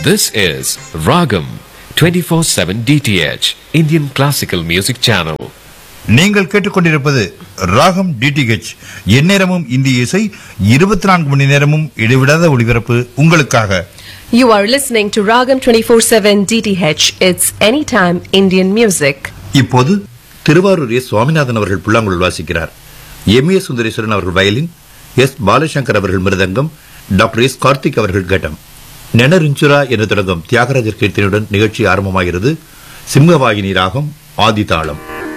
This is Ragam 24/7 DTH Indian Classical Music Channel. நீங்கள் கேட்டுக்கொண்டிருப்பது ராகம் டிடிஹெச் எந்நேரமும் இந்திய இசை இருபத்தி நான்கு மணி நேரமும் இடைவிடாத ஒளிபரப்பு உங்களுக்காக You are listening to Ragam 24/7 DTH. It's anytime Indian music. இப்போது திருவாரூர் எஸ் சுவாமிநாதன் அவர்கள் புல்லாங்குழல் வாசிக்கிறார் எம் ஏ சுந்தரேஸ்வரன் அவர்கள் வயலின் எஸ் பாலசங்கர் அவர்கள் மிருதங்கம் டாக்டர் எஸ் கார்த்திக் அவர்கள் கட்டம் நெனரிஞ்சுரா என்று தொடங்கும் தியாகராஜர் கீர்த்தனையுடன் நிகழ்ச்சி ஆரம்பமாகிறது சிம்மவாகினி ராகம் ஆதி தாளம்